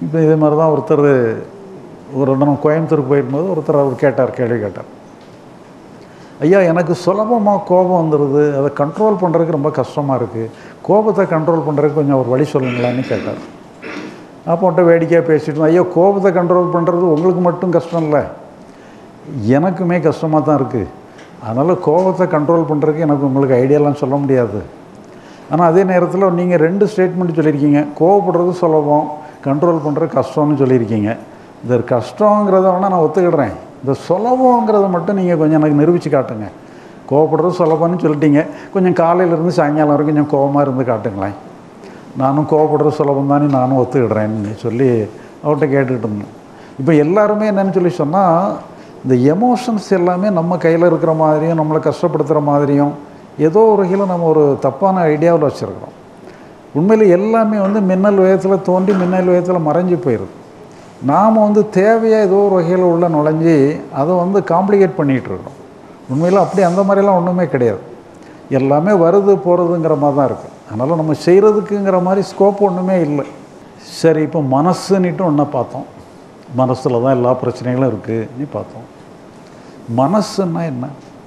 இப்போ இதே மாதிரி தான் ஒருத்தர் ஒரு இடம் கோயம்புத்தூருக்கு போயிருக்கும்போது ஒருத்தர் அவர் கேட்டார் கேள்வி கேட்டார் ஐயா எனக்கு சுலபமாக கோபம் வந்துடுது அதை கண்ட்ரோல் பண்ணுறதுக்கு ரொம்ப கஷ்டமாக இருக்குது கோபத்தை கண்ட்ரோல் பண்ணுறதுக்கு கொஞ்சம் ஒரு வழி சொல்லுங்களான்னு கேட்டார் அப்போ அவன்கிட்ட வேடிக்கையாக பேசிட்டு இருந்தோம் ஐயோ கோபத்தை கண்ட்ரோல் பண்ணுறது உங்களுக்கு மட்டும் கஷ்டம் இல்லை எனக்குமே கஷ்டமாக தான் இருக்குது அதனால் கோபத்தை கண்ட்ரோல் பண்ணுறதுக்கு எனக்கு உங்களுக்கு ஐடியாலாம் சொல்ல முடியாது ஆனால் அதே நேரத்தில் நீங்கள் ரெண்டு ஸ்டேட்மெண்ட் சொல்லியிருக்கீங்க கோவப்படுறது சுலபம் கண்ட்ரோல் பண்ணுறது கஷ்டம்னு சொல்லியிருக்கீங்க இந்த கஷ்டங்கிறத வேணால் நான் ஒத்துக்கிடுறேன் இந்த சுலபங்கிறத மட்டும் நீங்கள் கொஞ்சம் எனக்கு நிரூபித்து காட்டுங்க கோவப்படுறது சுலபம்னு சொல்லிட்டீங்க கொஞ்சம் காலையிலேருந்து சாயங்காலம் வரைக்கும் கொஞ்சம் கோபமாக இருந்து காட்டுங்களேன் நானும் கோவப்படுறது சுலபம் தானே நானும் ஒத்துக்கிடுறேன்னு சொல்லி அவர்கிட்ட கேட்டுக்கிட்டு இருந்தேன் இப்போ எல்லாருமே என்னன்னு சொல்லி சொன்னால் இந்த எமோஷன்ஸ் எல்லாமே நம்ம கையில் இருக்கிற மாதிரியும் நம்மளை கஷ்டப்படுத்துகிற மாதிரியும் ஏதோ ஒரு வகையில் நம்ம ஒரு தப்பான ஐடியாவில் வச்சுருக்கிறோம் உண்மையில் எல்லாமே வந்து மின்னல் வேகத்தில் தோண்டி மின்னல் வேகத்தில் மறைஞ்சு போயிடுது நாம் வந்து தேவையாக ஏதோ ஒரு வகையில் உள்ள நுழைஞ்சி அதை வந்து காம்ப்ளிகேட் பண்ணிகிட்டு இருக்கிறோம் உண்மையில் அப்படி அந்த மாதிரிலாம் ஒன்றுமே கிடையாது எல்லாமே வருது போகிறதுங்கிற மாதிரி தான் இருக்குது அதனால் நம்ம செய்கிறதுக்குங்கிற மாதிரி ஸ்கோப் ஒன்றுமே இல்லை சரி இப்போ மனசுன்னுட்டு ஒன்றை பார்த்தோம் மனசில் தான் எல்லா பிரச்சனைகளும் இருக்குன்னு பார்த்தோம் மனசுன்னா என்ன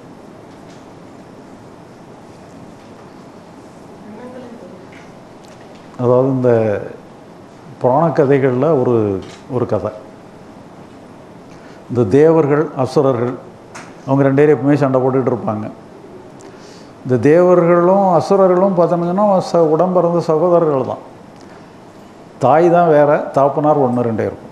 அதாவது இந்த புராண கதைகளில் ஒரு ஒரு கதை இந்த தேவர்கள் அசுரர்கள் அவங்க ரெண்டு பேரும் எப்பவுமே சண்டை போட்டுக்கிட்டு இருப்பாங்க இந்த தேவர்களும் அசுரர்களும் பார்த்தோம்னா ச உடம்பிறந்த சகோதரர்கள் தான் தாய் தான் வேற தாப்பனார் ஒன்று ரெண்டே இருக்கும்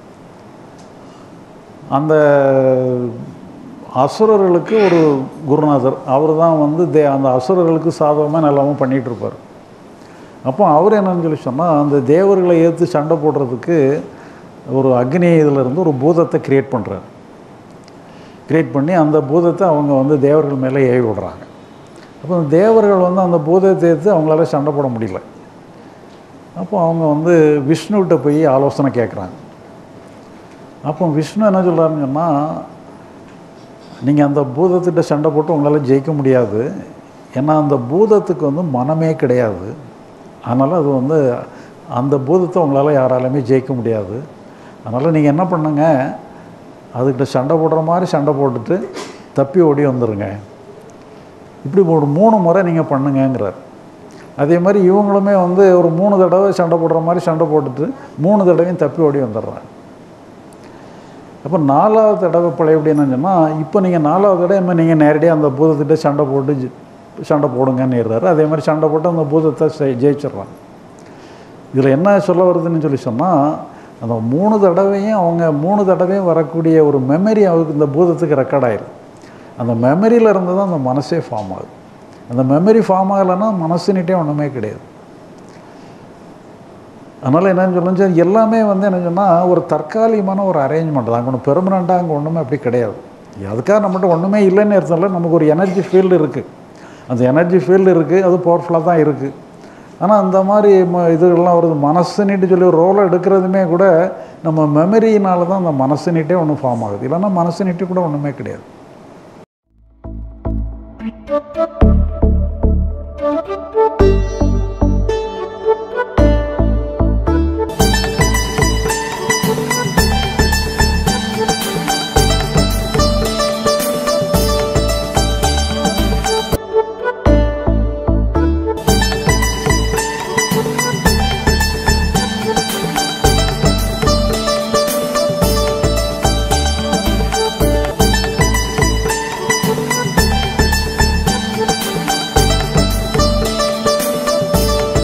அந்த அசுரர்களுக்கு ஒரு குருநாதர் அவர் தான் வந்து தே அந்த அசுரர்களுக்கு சாதகமாக நல்லாவும் பண்ணிகிட்டு இருப்பார் அப்போ அவர் என்னன்னு சொல்லி சொன்னால் அந்த தேவர்களை ஏற்று சண்டை போடுறதுக்கு ஒரு அக்னி இதில் இருந்து ஒரு பூதத்தை கிரியேட் பண்ணுறாரு கிரியேட் பண்ணி அந்த பூதத்தை அவங்க வந்து தேவர்கள் மேலே ஏவி விடுறாங்க அப்போ அந்த தேவர்கள் வந்து அந்த பூதத்தை ஏற்று அவங்களால சண்டை போட முடியல அப்போ அவங்க வந்து விஷ்ணுகிட்ட போய் ஆலோசனை கேட்குறாங்க அப்போ விஷ்ணு என்ன சொல்கிறாருன்னு சொன்னால் நீங்கள் அந்த பூதத்திட்ட சண்டை போட்டு உங்களால் ஜெயிக்க முடியாது ஏன்னா அந்த பூதத்துக்கு வந்து மனமே கிடையாது அதனால் அது வந்து அந்த பூதத்தை உங்களால் யாராலுமே ஜெயிக்க முடியாது அதனால் நீங்கள் என்ன பண்ணுங்க அதுக்கிட்ட சண்டை போடுற மாதிரி சண்டை போட்டுட்டு தப்பி ஓடி வந்துடுங்க இப்படி ஒரு மூணு முறை நீங்கள் பண்ணுங்கங்கிறார் அதே மாதிரி இவங்களுமே வந்து ஒரு மூணு தடவை சண்டை போடுற மாதிரி சண்டை போட்டுட்டு மூணு தடவையும் தப்பி ஓடி வந்துடுறாங்க அப்போ நாலாவது தடவை பழைய எப்படி என்னன்னு சொன்னால் இப்போ நீங்கள் நாலாவது தடவை என்ன நீங்கள் நேரடியாக அந்த பூதத்திட்ட சண்டை போட்டு ஜெ- சண்டை போடுங்கன்னு அதே மாதிரி சண்டை போட்டு அந்த பூதத்தை செ- ஜெயிச்சிடுறாங்க இதில் என்ன சொல்ல வருதுன்னு சொல்லி சொன்னால் அந்த மூணு தடவையும் அவங்க மூணு தடவையும் வரக்கூடிய ஒரு மெமரி அவருக்கு இந்த பூதத்துக்கு ரெக்கார்ட் ஆயிரும் அந்த மெமரியில் இருந்து தான் அந்த மனசே ஃபார்ம் ஆகுது அந்த மெமரி ஃபார்ம் ஆகலைன்னா மனசுன்னுட்டே ஒன்றுமே கிடையாது அதனால் என்னன்னு சொல்லுங்க எல்லாமே வந்து என்ன சொன்னால் ஒரு தற்காலிகமான ஒரு அரேஞ்ச்மெண்ட் தான் அங்கே ஒன்று பெர்மனண்ட்டாக அங்கே ஒன்றுமே அப்படி கிடையாது அதுக்காக நம்மகிட்ட ஒன்றுமே இல்லைன்னு அர்த்தம் இல்லை நமக்கு ஒரு எனர்ஜி ஃபீல்டு இருக்குது அந்த எனர்ஜி ஃபீல்டு இருக்குது அது பவர்ஃபுல்லாக தான் இருக்குது ஆனால் அந்த மாதிரி ம இதுகள்லாம் வருது மனசுன்னுட்டு சொல்லி ஒரு ரோலை எடுக்கிறதுமே கூட நம்ம மெமரியினால தான் அந்த மனசுன்னுட்டே ஒன்று ஃபார்ம் ஆகுது இல்லைன்னா மனசுன்னுட்டு கூட ஒன்றுமே கிடையாது